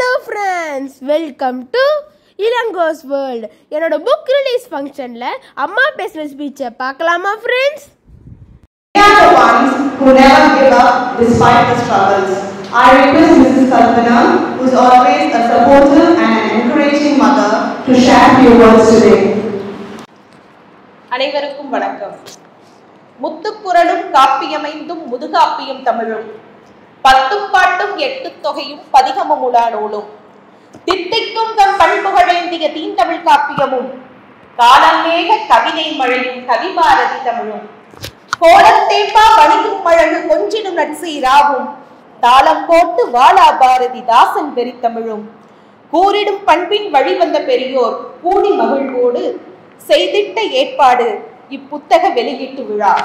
Hello friends welcome to Ilango's world என்னோட book release ஃபங்க்ஷனில் அம்மா பேசுகிற ஸ்பீச்சை பார்க்கலாமா friends They are the ones who never give up despite the struggles. I request Mrs. Kalpana, who is always a supportive and an encouraging mother, to share few words today. அனைவருக்கும் வணக்கம் முத்துக்குரலும் காப்பியமைந்தும் முதுகாப்பியம் தமிழும் பத்தும் பாட்டும் எட்டு தொகையும் பதிகமும் உலா நூலும் தித்திக்கும் தம் பண்புகழேந்திய தீந்தமிழ் காப்பியமும் காலமேக கவிதை மழையும் கவிபாரதி தமிழும் கோலத்தேப்பா வணிகும் மழகு கொஞ்சிடும் நட்சீராவும் தாளம் போட்டு வாலா பாரதி தாசன் வெறித்தமிழும் கூறிடும் பண்பின் வழிவந்த பெரியோர் கூடி மகிழ்வோடு செய்திட்ட ஏற்பாடு இப்புத்தக வெளியீட்டு விழா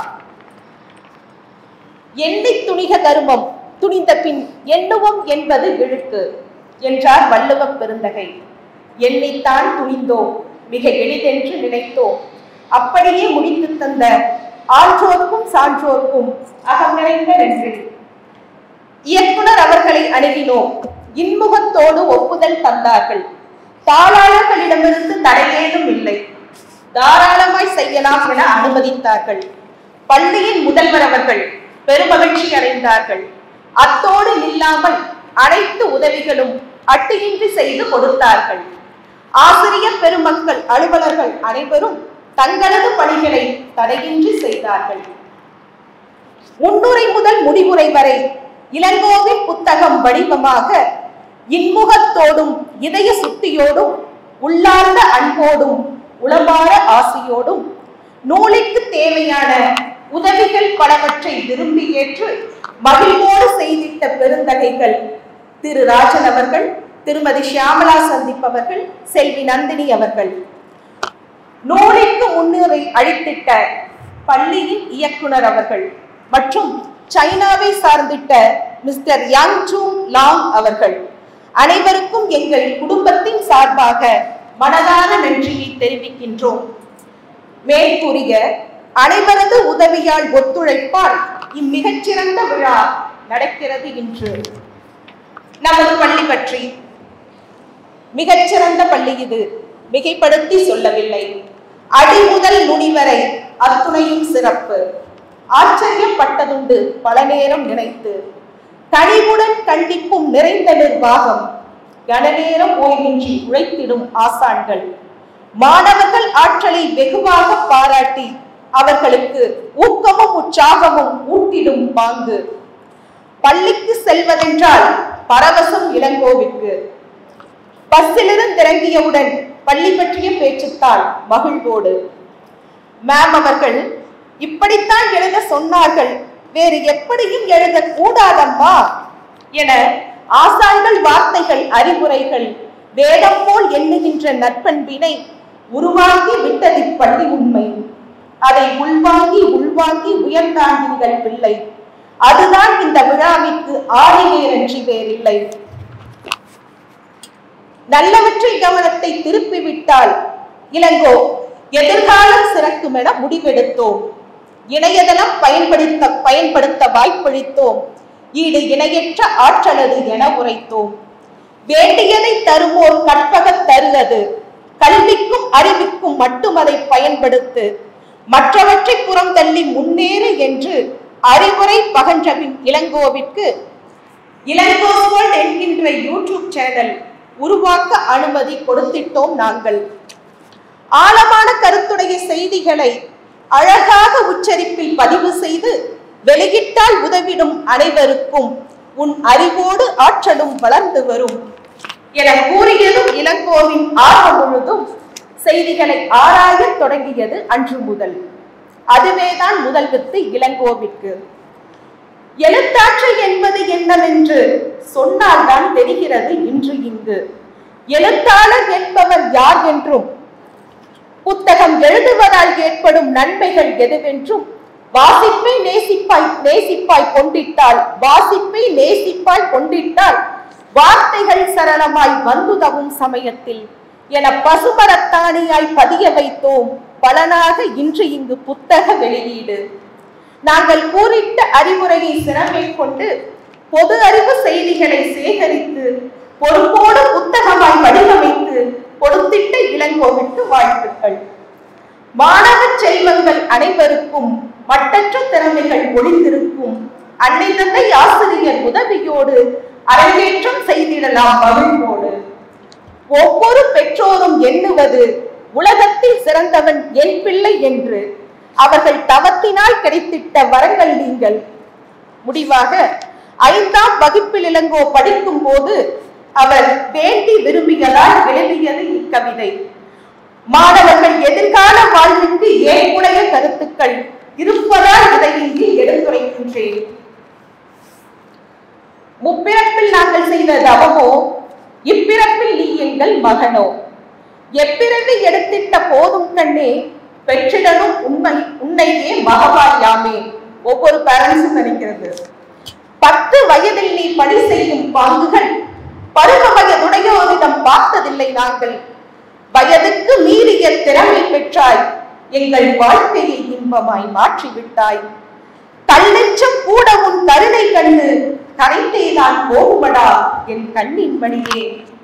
எண்ணி துணிக தருமம் துணிந்த பின் எண்ணுவோம் என்பது இழுக்கு என்றார் வள்ளுவப் பெருந்தகை எண்ணித்தான் துணிந்தோம் மிக எளிதென்று நினைத்தோம் அப்படியே முடித்து தந்த ஆன்றோர்க்கும் சான்றோர்க்கும் அகம் நிறைந்த நன்றி இயக்குனர் அவர்களை அணுகினோம் இன்முகத்தோடு ஒப்புதல் தந்தார்கள் தாளாளர்களிடமிருந்து தடையேதும் இல்லை தாராளமாய் செய்யலாம் என அனுமதித்தார்கள் பள்ளியின் முதல்வர் அவர்கள் பெருமகிழ்ச்சி அடைந்தார்கள் அத்தோடு நில்லாமல் அனைத்து உதவிகளும் அட்டியின்றி செய்து கொடுத்தார்கள் ஆசிரியர் பெருமக்கள் அலுவலர்கள் அனைவரும் தங்களது பணிகளை தடையின்றி செய்தார்கள் முன்னுரை முதல் முடிவுரை வரை இளங்கோவின் புத்தகம் வடிவமாக இன்முகத்தோடும் இதய சுத்தியோடும் உள்ளார்ந்த அன்போடும் உளமாற ஆசையோடும் நூலுக்கு தேவையான உதவிகள் பலவற்றை விரும்பி ஏற்று மகிழ்வோடு செய்திட்ட பெருந்தகைகள் திரு ராஜன் அவர்கள் திருமதி ஷியாமலா சந்திப்பவர்கள் செல்வி நந்தினி அவர்கள் நூலிற்கு முன்னுரை அளித்திட்ட பள்ளியின் இயக்குனர் அவர்கள் மற்றும் சைனாவை சார்ந்திட்ட மிஸ்டர் யாங் சூங் லாங் அவர்கள் அனைவருக்கும் எங்கள் குடும்பத்தின் சார்பாக மனதார நன்றியை தெரிவிக்கின்றோம் மேற்கூறிய அனைவரது உதவியால் ஒத்துழைப்பால் இம்மிகச்சிறந்த விழா நடக்கிறது இன்று நமது பள்ளி பற்றி மிகச்சிறந்த பள்ளி இது மிகைப்படுத்தி சொல்லவில்லை அடி முதல் நுனி வரை அத்துணையும் சிறப்பு ஆச்சரியப்பட்டதுண்டு பல நேரம் நினைத்து கனிவுடன் கண்டிப்பும் நிறைந்த நிர்வாகம் கனநேரம் ஓய்வின்றி உழைத்திடும் ஆசான்கள் மாணவர்கள் ஆற்றலை வெகுவாக பாராட்டி அவர்களுக்கு ஊக்கமும் உற்சாகமும் ஊட்டிடும் பாங்கு பள்ளிக்கு செல்வதென்றால் பரவசம் இளங்கோவிற்கு பஸ்ஸிலிருந்து இறங்கியவுடன் பள்ளி பற்றிய பேச்சுத்தான் மகிழ்வோடு மேம் அவர்கள் இப்படித்தான் எழுத சொன்னார்கள் வேறு எப்படியும் எழுத கூடாதம்மா என ஆசான்கள் வார்த்தைகள் அறிவுரைகள் வேதம் போல் எண்ணுகின்ற நற்பண்பினை உருவாக்கி விட்டது பள்ளி உண்மை அதை உள்வாங்கி உள்வாங்கி உயர்ந்தாண்டீங்கள் பிள்ளை அதுதான் இந்த விழாவிற்கு ஆடிவேரன்றி வேறில்லை நல்லவற்றை கவனத்தை திருப்பிவிட்டால் இளங்கோ எதிர்காலம் சிறக்கும் என முடிவெடுத்தோம் இணையதளம் பயன்படுத்த பயன்படுத்த வாய்ப்பளித்தோம் ஈடு இணையற்ற ஆற்றலது என உரைத்தோம் வேண்டியதை தருவோர் கற்பகத் தருவது கல்விக்கும் அறிவுக்கும் மட்டும் அதை பயன்படுத்து மற்றவற்றை புறம் தள்ளி முன்னேறு என்று அறிவுரை பகன்றவின் இளங்கோவிற்கு இளங்கோஸ்வர்ட் என்கின்ற யூடியூப் சேனல் உருவாக்க அனுமதி கொடுத்திட்டோம் நாங்கள் ஆழமான கருத்துடைய செய்திகளை அழகாக உச்சரிப்பில் பதிவு செய்து வெளியிட்டால் உதவிடும் அனைவருக்கும் உன் அறிவோடு ஆற்றலும் வளர்ந்து வரும் என கூறியதும் இளங்கோவின் ஆர்வம் முழுதும் செய்திகளை ஆராயத் தொடங்கியது அன்று முதல் அதுவேதான் முதல் வித்து இளங்கோவிற்கு எழுத்தாற்றல் என்பது என்னவென்று சொன்னால்தான் தெரிகிறது இன்று இங்கு எழுத்தாளர் என்பவர் யார் என்றும் புத்தகம் எழுதுவதால் ஏற்படும் நன்மைகள் எதுவென்றும் வாசிப்பை நேசிப்பாய் நேசிப்பாய் கொண்டிட்டால் வாசிப்பை நேசிப்பாய் கொண்டிட்டால் வார்த்தைகள் சரளமாய் வந்துதவும் சமயத்தில் என பசுமரத்தாணியாய் பதிய வைத்தோம் பலனாக இன்று இங்கு புத்தக வெளியீடு நாங்கள் கூறிட்ட அறிவுரையை சிறமை கொண்டு பொது அறிவு செய்திகளை சேகரித்து பொறுப்போடு தெய்வங்கள் அனைவருக்கும் மட்டற்ற திறமைகள் ஒளிந்திருக்கும் அன்னை தந்தை ஆசிரியர் உதவியோடு அரங்கேற்றம் செய்திடலாம் மகிழ்வோடு ஒவ்வொரு பெற்றோரும் எண்ணுவது உலகத்தில் சிறந்தவன் என் பிள்ளை என்று அவர்கள் தவத்தினால் கிடைத்திட்ட வரங்கள் நீங்கள் முடிவாக ஐந்தாம் வகுப்பில் இளங்கோ படிக்கும் போது அவர் வேண்டி விரும்பியதால் எழுதியது இக்கவிதை மாணவர்கள் எதிர்கால வாழ்வுக்கு ஏற்புடைய கருத்துக்கள் இருப்பதால் இதை இங்கு எடுத்துரைக்கின்றேன் முப்பிறப்பில் நாங்கள் செய்த தவமோ இப்பிறப்பில் நீ எங்கள் மகனோ எப்பிறவி எடுத்திட்ட போதும் கண்ணே பெற்றிடனும் உண்மை உன்னையே மகவாயாமே ஒவ்வொரு பேரண்ட்ஸும் நினைக்கிறது பத்து வயதில் நீ பணி செய்யும் பாங்குகள் பருவ வயதுடையோரிடம் பார்த்ததில்லை நாங்கள் வயதுக்கு மீறிய திறமை பெற்றாய் எங்கள் வாழ்க்கையை இன்பமாய் மாற்றிவிட்டாய் கல்லெச்சம் கூட உன் கருணை கண்ணு கரைத்தே நான் போகுமடா என் கண்ணின் மணியே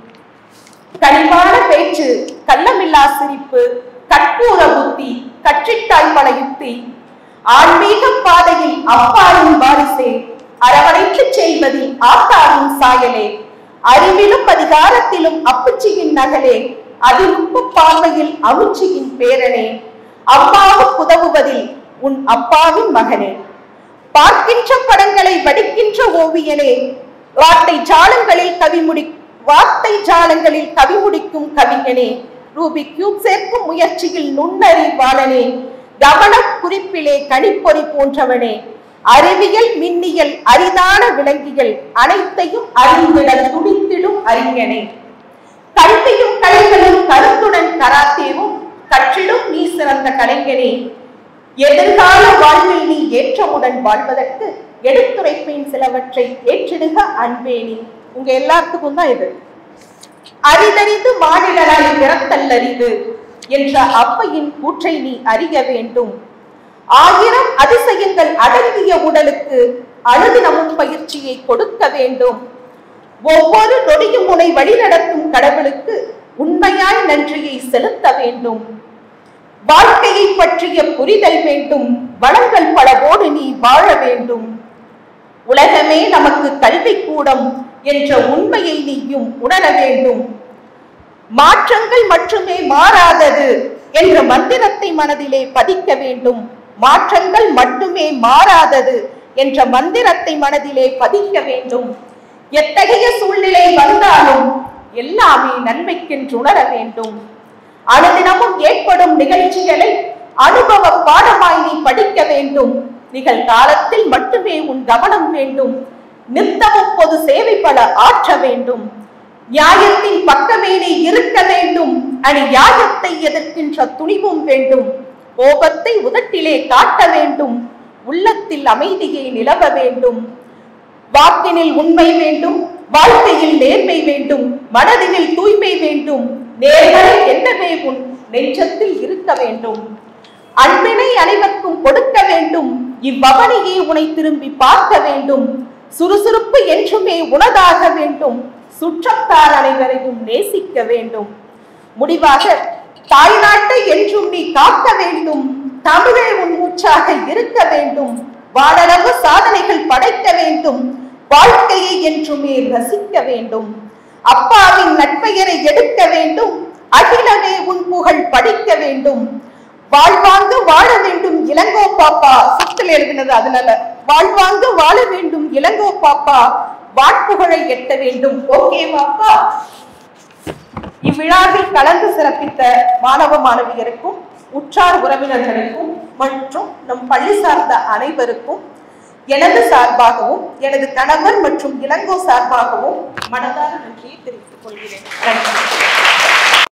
கனிவான பேச்சு கள்ளமில்லா சிரிப்பு கற்பூர புத்தி கற்றிட்டாய் பல யுக்தி ஆன்மீக பாதையில் அப்பாவின் வாரிசே அரவணைத்து செய்வதில் ஆத்தாவின் சாயலே அறிவிலும் அதிகாரத்திலும் அப்புச்சியின் நகலே அதிருப்பு பார்வையில் அமுச்சியின் பேரனே அம்மாவுக்கு உதவுவதில் உன் அப்பாவின் மகனே பார்க்கின்ற படங்களை வடிக்கின்ற ஓவியனே வார்த்தை ஜாலங்களில் கவிமுடி வார்த்தை ஜாலங்களில் கவி முடிக்கும் கவிஞனே ரூபி கியூப் சேர்க்கும் முயற்சியில் நுண்ணறிவாளனே கவன குறிப்பிலே கணிப்பொறி போன்றவனே அறிவியல் மின்னியல் அரிதான விலங்கியல் அனைத்தையும் அறிந்திட துடித்திடும் அறிஞனே கல்வியும் கலைகளும் கருத்துடன் கராத்தேவும் கற்றிடும் நீ சிறந்த கலைஞனே எதிர்கால வாழ்வில் நீ ஏற்றமுடன் வாழ்வதற்கு எடுத்துரைப்பேன் சிலவற்றை ஏற்றிடுக அன்பேனி உங்க எல்லாத்துக்கும் தான் இது அரிதறிந்து மாநிலராய் பிறத்தல்லரிது என்ற அப்பையின் கூற்றை நீ அறிய வேண்டும் ஆயிரம் அதிசயங்கள் அடங்கிய உடலுக்கு அனுதினமும் பயிற்சியை கொடுக்க வேண்டும் ஒவ்வொரு நொடியும் உனை வழிநடத்தும் கடவுளுக்கு உண்மையாய் நன்றியை செலுத்த வேண்டும் வாழ்க்கையை பற்றிய புரிதல் வேண்டும் வளங்கள் பலவோடு நீ வாழ வேண்டும் உலகமே நமக்கு கல்வி கூடம் என்ற உண்மையை நீயும் உணர வேண்டும் மாற்றங்கள் மட்டுமே மாறாதது என்ற மந்திரத்தை மனதிலே பதிக்க வேண்டும் மாற்றங்கள் மட்டுமே மாறாதது என்ற மந்திரத்தை மனதிலே பதிக்க வேண்டும் எத்தகைய சூழ்நிலை வந்தாலும் எல்லாமே நன்மைக்கென்று உணர வேண்டும் அனுதினமும் ஏற்படும் நிகழ்ச்சிகளை அனுபவ பாடமாய் நீ படிக்க வேண்டும் நிகழ்காலத்தில் மட்டுமே உன் கவனம் வேண்டும் நித்தமும் பொது சேவை பல ஆற்ற வேண்டும் நியாயத்தின் பக்கமே நீ இருக்க வேண்டும் அநியாயத்தை எதிர்க்கின்ற துணிவும் வேண்டும் கோபத்தை உதட்டிலே காட்ட வேண்டும் உள்ளத்தில் அமைதியை நிலவ வேண்டும் வாக்கினில் உண்மை வேண்டும் வாழ்க்கையில் நேர்மை வேண்டும் மனதினில் தூய்மை வேண்டும் நேர்மறை எண்ணமே உன் நெஞ்சத்தில் இருக்க வேண்டும் அன்பினை அனைவருக்கும் கொடுக்க வேண்டும் இவ்வவனையே உனை திரும்பி பார்க்க வேண்டும் சுறுசுறுப்பு என்றுமே உனதாக வேண்டும் சுற்றத்தார் அனைவரையும் நேசிக்க வேண்டும் முடிவாக தாய்நாட்டை என்றும் நீ காக்க வேண்டும் தமிழே உன் மூச்சாக இருக்க வேண்டும் வானளவு சாதனைகள் படைக்க வேண்டும் வாழ்க்கையை என்றுமே ரசிக்க வேண்டும் அப்பாவின் நட்பெயரை எடுக்க வேண்டும் அகிலமே உன் புகழ் படிக்க வேண்டும் வாழ்வாங்க வாழ வேண்டும் இளங்கோ பாப்பா சுத்தில் எழுதினது அதனால வாழ்வாங்க வாழ வேண்டும் இளங்கோ பாப்பா வாட்புகழை எட்ட வேண்டும் ஓகே பாப்பா இவ்விழாவில் கலந்து சிறப்பித்த மாணவ மாணவியருக்கும் உற்றார் உறவினர்களுக்கும் மற்றும் நம் பள்ளி சார்ந்த அனைவருக்கும் எனது சார்பாகவும் எனது கணவர் மற்றும் இளங்கோ சார்பாகவும் மனதார நன்றியை தெரிவித்துக் கொள்கிறேன் நன்றி